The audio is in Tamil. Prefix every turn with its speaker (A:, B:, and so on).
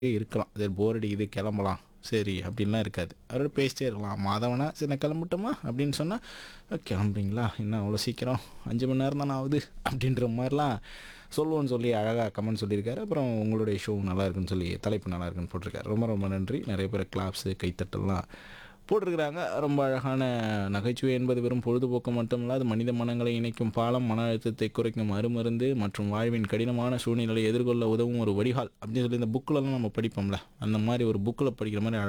A: இருக்கலாம் சரி போர் அடிக்குது கிளம்பலாம் சரி அப்படின்லாம் இருக்காது அவரோட பேசிட்டே இருக்கலாம் மாதவனா சரி நான் கிளம்பட்டுமா அப்படின்னு சொன்னால் கிளம்புறீங்களா என்ன அவ்வளோ சீக்கிரம் அஞ்சு மணி நேரம் தானே ஆகுது அப்படின்ற மாதிரிலாம் சொல்லுவோன்னு சொல்லி அழகாக கமெண்ட் சொல்லியிருக்காரு அப்புறம் உங்களுடைய ஷோ நல்லா இருக்குன்னு சொல்லி தலைப்பு நல்லா இருக்குன்னு போட்டிருக்காரு ரொம்ப ரொம்ப நன்றி நிறைய பேர் கிளாப்ஸு கைத்தட்டல்லாம் போட்டிருக்கிறாங்க ரொம்ப அழகான நகைச்சுவை என்பது வெறும் பொழுதுபோக்கு மட்டுமல்ல அது மனித மனங்களை இணைக்கும் பாலம் மன அழுத்தத்தை குறைக்கும் அருமருந்து மற்றும் வாழ்வின் கடினமான சூழ்நிலையை எதிர்கொள்ள உதவும் ஒரு வடிகால் அப்படின்னு சொல்லி இந்த புக்கிலலாம் நம்ம படிப்போம்ல அந்த மாதிரி ஒரு புக்கில் படிக்கிற மாதிரி